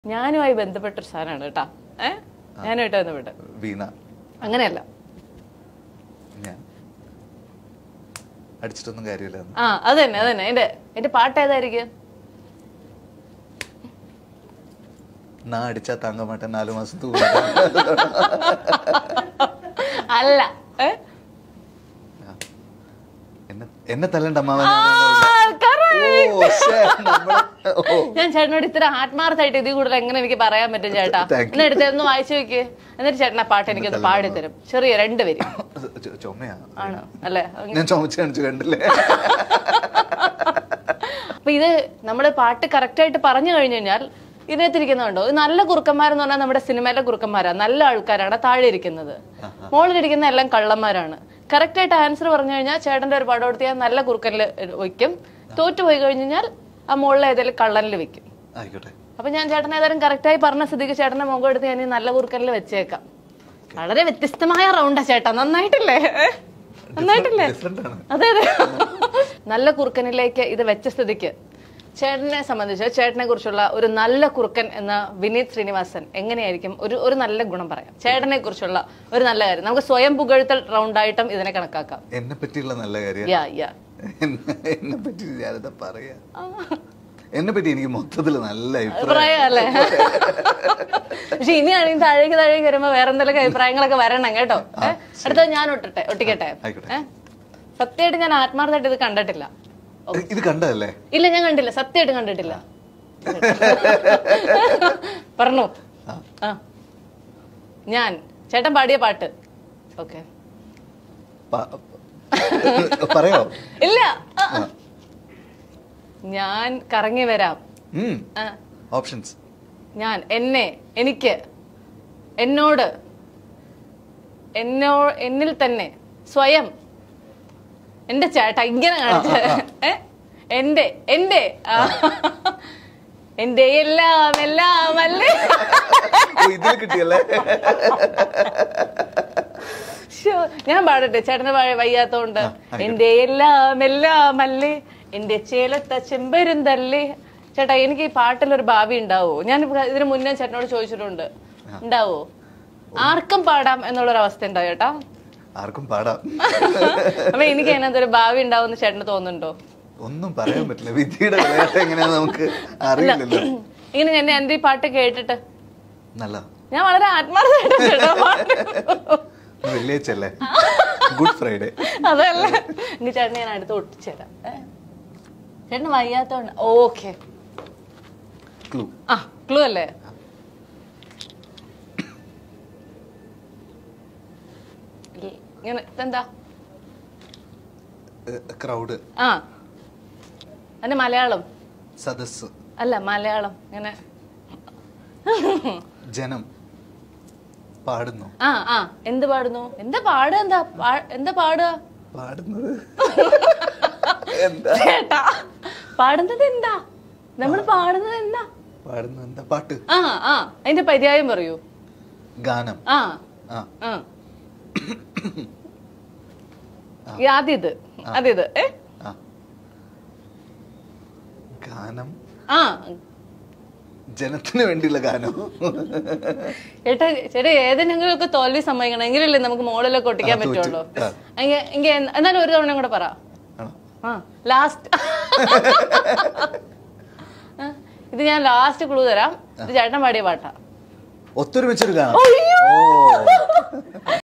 ഞാനുമായി ബന്ധപ്പെട്ടൊരു സാധനമാണ് കേട്ടാ ഏ ഞാനുമായിട്ട് ബന്ധപ്പെട്ട് വീണ അങ്ങനെയല്ല ഞാൻ അടിച്ചിട്ടൊന്നും കാര്യമില്ല എന്ന്. ആ അത് തന്നെ അത് തന്നെ എന്റെ എന്റെ പാട്ട് ഏതായിരിക്കും നാ അടിച്ചാ താങ്ക മാട്ടൻ നാലു മാസം തൂ അല്ല ഏ എന്നെ എന്നെ തല്ലണ്ട അമ്മാവൻ ആ, correct. ഓ, ശ്ശേ, നമ്മള്- ഓ. ഞാൻ ചേട്ടനോട് ഇത്ര ആത്മാർത്ഥമായിട്ട് ഇതിൽ കൂടുതൽ എങ്ങനെ എനിക്ക് പറയാൻ പറ്റും ചേട്ടാ Thank you. എന്നെ എടുത്ത് ഒന്ന് വായിച്ചു നോക്കിയേ എന്നിട്ട് ചേട്ടൻ ആ പാട്ട് എനിക്കൊന്ന് പാടിത്തരും ചെറിയ രണ്ടുപേരും ചു- ചുമയാ ആണോ അല്ലേ ഞാൻ ചുമച്ച് കാണിച്ചു കണ്ടില്ലേ അപ്പൊ ഇത് നമ്മുടെ പാട്ട് കറക്റ്റ് ആയിട്ട് പറഞ്ഞു കഴിഞ്ഞു കഴിഞ്ഞാൽ ഇതിനകത്തിരിക്കുന്നുണ്ടോ ഇത് നല്ല കുറുക്കന്മാരെന്ന് പറഞ്ഞാൽ നമ്മുടെ സിനിമയിലെ കുറുക്കന്മാരാ നല്ല ആൾക്കാരാണ് താഴെ ഇരിക്കുന്നത് മോളിലിരിക്കുന്ന എല്ലാം കള്ളന്മാരാണ് കറക്റ്റ് ആയിട്ട് ആൻസർ പറഞ്ഞു കഴിഞ്ഞാൽ ചേട്ടന്റെ ഒരു പടം എടുത്ത് ഞാൻ നല്ല കുറുക്കനിൽ വയ്ക്കും തോറ്റു പോയി കഴിഞ്ഞു കഴിഞ്ഞാൽ ആ മുകളിൽ ഏതെങ്കിലും കള്ളനിൽ വെക്കും ആയിക്കോട്ടെ അപ്പൊ ഞാൻ ചേട്ടൻ ഏതായാലും കറക്റ്റ് ആയി പറഞ്ഞ സ്ഥിതിക്ക് ചേട്ടന്റെ മുഖം എടുത്ത് ഞാൻ ഈ നല്ല കുറുക്കനിൽ വെച്ചേക്കാം വളരെ വ്യത്യസ്തമായ റൗണ്ടാ ചേട്ടാ നന്നായിട്ടില്ലേ നന്നായിട്ടില്ലേ ഡിഫറെന്റ് ആണ് അതെ അതെ നല്ല കുറുക്കനിലേക്ക് ഇത് വെച്ച സ്ഥിതിക്ക് ചേട്ടനെ സംബന്ധിച്ച് ചേട്ടനെ കുറിച്ചുള്ള ഒരു നല്ല കുറുക്കൻ എന്ന വിനീത് ശ്രീനിവാസൻ എങ്ങനെയായിരിക്കും ഒരു ഒരു നല്ല ഗുണം പറയാം ചേട്ടനെ കുറിച്ചുള്ള ഒരു നല്ല കാര്യം നമുക്ക് സ്വയം പുകഴ്ത്തൽ റൗണ്ടായിട്ടും ഇതിനെ കണക്കാക്കാം എന്നെ പറ്റിയുള്ള നല്ല കാര്യം യാ യാ എന്നെ എന്നെ പറ്റി ഞാനെന്താ പറയാ എന്നെ പറ്റി എനിക്ക് മൊത്തത്തിൽ നല്ല അഭിപ്രായം അഭിപ്രായം അല്ലേ പക്ഷെ ഇനിയാണെങ്കിൽ താഴേക്ക് താഴേക്ക് വരുമ്പോ വേറെ എന്തെങ്കിലും അഭിപ്രായങ്ങളൊക്കെ വരണം കേട്ടോ ഏ? അടുത്തത് ഞാൻ ഒട്ടട്ടെ ഒട്ടിക്കട്ടെ ആയിക്കോട്ടെ. ഏ? സത്യമായിട്ട് ഞാൻ ആത്മാർത്ഥമായിട്ട് ഇത് കണ്ടിട്ടില്ല ഇത് കണ്ടതല്ലേ ഇല്ല ഞാൻ കണ്ടില്ല സത്യമായിട്ട് കണ്ടിട്ടില്ല പറഞ്ഞു ആ ഞാൻ ചേട്ടൻ പാടിയ പാട്ട് ഓക്കെ പ- പറയോ ഇല്ല ആ, ആ. ഞാൻ കറങ്ങി വരാം ഉം ആ, ഓപ്ഷൻസ് ഞാൻ എന്നെ എനിക്ക് എന്നോട് എന്നോ എന്നിൽ തന്നെ സ്വയം എന്റെ ചേട്ടാ ഇങ്ങനെ കാണിച്ച ഏ? എന്റെ എന്റെ ആ. എന്റെ എല്ലാം എല്ലാം അല്ലേ ഇതിൽ കിട്ടിയല്ലേ ശ്ശോ, ഞാൻ പാടട്ടെ ചേട്ടന് വ- വയ്യാത്തോണ്ട് എന്റെ എല്ലാം എല്ലാം അല്ലേ എന്റെ ചേലത്ത ചെമ്പരുന്തല്ലേ ചേട്ടാ എനിക്ക് ഈ പാട്ടിലൊരു ഭാവി ഉണ്ടാവോ ഞാൻ ഇപ്പൊ ഇതിന് മുന്നേ ചേട്ടനോട് ചോദിച്ചിട്ടുണ്ട് ഉണ്ടാവോ ആർക്കും പാടാം എന്നുള്ളൊരു അവസ്ഥ ഉണ്ടാവും ചേട്ടാ ആർക്കും പാടാം അപ്പൊ എനിക്ക് അതിനകത്ത് ഒരു ഭാവി ഉണ്ടാവും ചേട്ടന് തോന്നുന്നുണ്ടോ ഒന്നും പറയാൻ പറ്റില്ല വിധിയുടെ വിളയാട്ടം എങ്ങനെയാന്ന് നമുക്ക് അറിയില്ലല്ലോ ഇങ്ങനെ ഞാൻ എന്റെ ഈ പാട്ട് കേട്ടിട്ട് നല്ല ഞാൻ വളരെ ആത്മാർത്ഥമായിട്ട് ചേട്ടാ പാട്ട് വെള്ളിയാഴ്ചല്ലേ ഗുഡ് ഫ്രൈഡേ അതല്ല എനിക്ക് ചേട്ടനെ ഞാൻ അടുത്ത് ഒട്ടിച്ചേരാം ഏ? ചേട്ടന് വയ്യാത്തോണ്ട് ഓക്കെ ക്ലൂ ആ ക്ലൂ അല്ലേ ഇ- ഇങ്ങനെ ഇതെന്താ ക്രൗഡ് ആ അതിന്റെ മലയാളം സദസ് അല്ല മലയാളം ഇങ്ങനെ ജനം പാടുന്നു ആ ആ എന്ത് പാടുന്നു എന്താ പാടുക എന്താ പാ- എന്താ പാടുക പാടുന്നത് എന്താ ചേട്ടാ പാടുന്നത് എന്താ നമ്മൾ പാടുന്നത് എന്താ പാടുന്നത് എന്താ പാട്ട് ആ ആ അതിന്റെ പര്യായം പറയൂ ഗാനം ആ ആ ആ ഈ ആദ്യം ഇത് ആദ്യം ഇത് ഏ ആ ഗാനം ആ ജനത്തിന് വേണ്ടിയുള്ള ഗാനം ചേട്ടാ ചേട്ടാ ഏതെങ്കിലും ഒക്കെ തോൽവി സമ്മതിക്കണം എങ്കിലല്ലേ നമുക്ക് മോളിലൊക്കെ ഒട്ടിക്കാൻ ആ, തോറ്റു. പറ്റുള്ളൂ ആ. എങ്കി- എങ്കി എന്ത്- എന്നാലും ഒരു തവണ കൂടെ പറ ആണോ ആ ലാസ്റ്റ് ഇത് ഞാൻ ലാസ്റ്റ് ക്ലൂ തരാം ഇത് ചേട്ടൻ പാടിയ പാട്ടാ ഒത്തൊരുമിച്ചൊരു ഗാനം അയ്യോ! ഓ